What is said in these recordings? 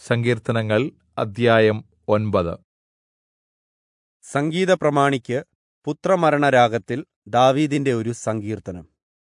സങ്കീർത്തനങ്ങൾ അദ്ധ്യായം ഒൻപത് സംഗീത പ്രമാണിക്ക് പുത്രമരണരാഗത്തിൽ ദാവീദിന്റെ ഒരു സങ്കീർത്തനം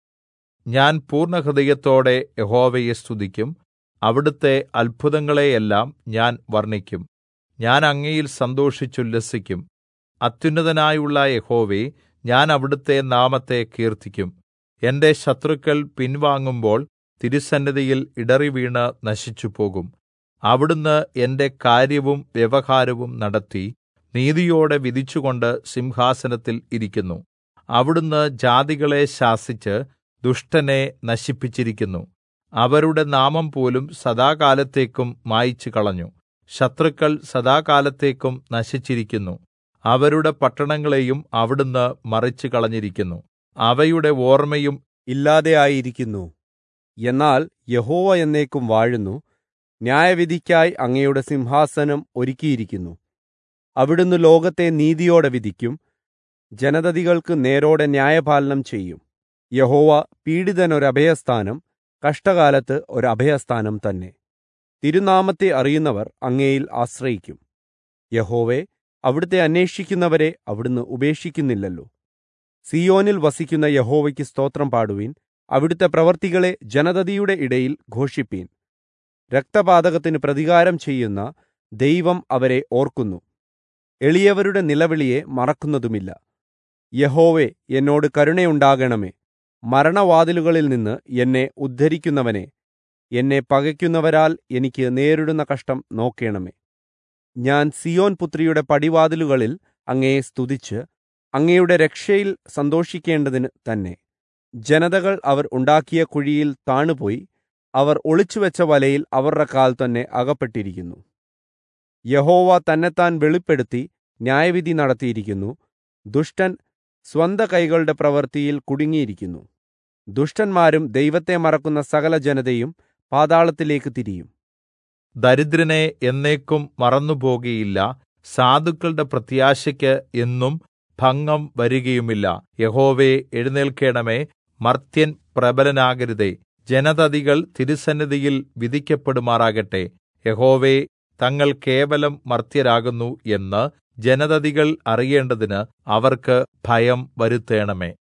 ഞാൻ പൂർണ്ണഹൃദയത്തോടെ യഹോവയെ സ്തുതിക്കും അവിടുത്തെ അത്ഭുതങ്ങളെയെല്ലാം ഞാൻ വർണ്ണിക്കും ഞാൻ അങ്ങയിൽ സന്തോഷിച്ചുല്ലസിക്കും അത്യുന്നതനായുള്ള യഹോവേ ഞാൻ അവിടുത്തെ നാമത്തെ കീർത്തിക്കും എന്റെ ശത്രുക്കൾ പിൻവാങ്ങുമ്പോൾ തിരുസന്നിധിയിൽ ഇടറിവീണ് നശിച്ചുപോകും അവിടുന്ന് എന്റെ കാര്യവും വ്യവഹാരവും നടത്തി നീതിയോടെ വിധിച്ചുകൊണ്ട് സിംഹാസനത്തിൽ ഇരിക്കുന്നു അവിടുന്ന് ജാതികളെ ശാസിച്ച് ദുഷ്ടനെ നശിപ്പിച്ചിരിക്കുന്നു അവരുടെ നാമം പോലും സദാകാലത്തേക്കും മായിച്ചുകളഞ്ഞു ശത്രുക്കൾ സദാകാലത്തേക്കും നശിച്ചിരിക്കുന്നു അവരുടെ പട്ടണങ്ങളെയും അവിടുന്ന് മറിച്ചുകളഞ്ഞിരിക്കുന്നു അവയുടെ ഓർമ്മയും ഇല്ലാതെയായിരിക്കുന്നു എന്നാൽ യഹോവ എന്നേക്കും വാഴുന്നു ന്യായവിധിക്കായി അങ്ങയുടെ സിംഹാസനം ഒരുക്കിയിരിക്കുന്നു അവിടുന്ന് ലോകത്തെ നീതിയോടെ വിധിക്കും ജനതതികൾക്ക് നേരോടെ ന്യായപാലനം ചെയ്യും യഹോവ പീഡിതനൊരഭയസ്ഥാനം കഷ്ടകാലത്ത് ഒരഭയസ്ഥാനം തന്നെ തിരുനാമത്തെ അറിയുന്നവർ അങ്ങയിൽ ആശ്രയിക്കും യഹോവേ അവിടുത്തെ അന്വേഷിക്കുന്നവരെ അവിടുന്ന് ഉപേക്ഷിക്കുന്നില്ലല്ലോ സിയോനിൽ വസിക്കുന്ന യഹോവയ്ക്ക് സ്തോത്രം പാടുവിൻ അവിടുത്തെ പ്രവർത്തികളെ ജനതതിയുടെ ഇടയിൽ ഘോഷിപ്പീൻ രക്തപാതകത്തിന് പ്രതികാരം ചെയ്യുന്ന ദൈവം അവരെ ഓർക്കുന്നു എളിയവരുടെ നിലവിളിയെ മറക്കുന്നതുമില്ല യഹോവേ എന്നോട് കരുണയുണ്ടാകണമേ മരണവാതിലുകളിൽ നിന്ന് എന്നെ ഉദ്ധരിക്കുന്നവനെ എന്നെ പകയ്ക്കുന്നവരാൽ എനിക്ക് നേരിടുന്ന കഷ്ടം നോക്കേണമേ ഞാൻ സിയോൻ പുത്രിയുടെ പടിവാതിലുകളിൽ അങ്ങയെ സ്തുതിച്ച് അങ്ങയുടെ രക്ഷയിൽ സന്തോഷിക്കേണ്ടതിന് തന്നെ ജനതകൾ അവർ ഉണ്ടാക്കിയ കുഴിയിൽ താണുപോയി അവർ ഒളിച്ചുവെച്ച വലയിൽ അവരുടെ കാൽ തന്നെ അകപ്പെട്ടിരിക്കുന്നു യഹോവ തന്നെത്താൻ വെളിപ്പെടുത്തി ന്യായവിധി നടത്തിയിരിക്കുന്നു ദുഷ്ടൻ സ്വന്ത കൈകളുടെ പ്രവൃത്തിയിൽ കുടുങ്ങിയിരിക്കുന്നു ദുഷ്ടന്മാരും ദൈവത്തെ മറക്കുന്ന സകല ജനതയും പാതാളത്തിലേക്ക് തിരിയും ദരിദ്രനെ എന്നേക്കും മറന്നുപോകുകയില്ല സാധുക്കളുടെ പ്രത്യാശയ്ക്ക് എന്നും ഭംഗം വരികയുമില്ല യഹോവേ എഴുന്നേൽക്കേണമേ മർത്യൻ പ്രബലനാകരുതേ ജനതതികൾ തിരുസന്നിധിയിൽ വിധിക്കപ്പെടുമാറാകട്ടെ യഹോവേ തങ്ങൾ കേവലം മർത്യരാകുന്നു എന്ന് ജനതതികൾ അറിയേണ്ടതിന് അവർക്ക് ഭയം വരുത്തേണമേ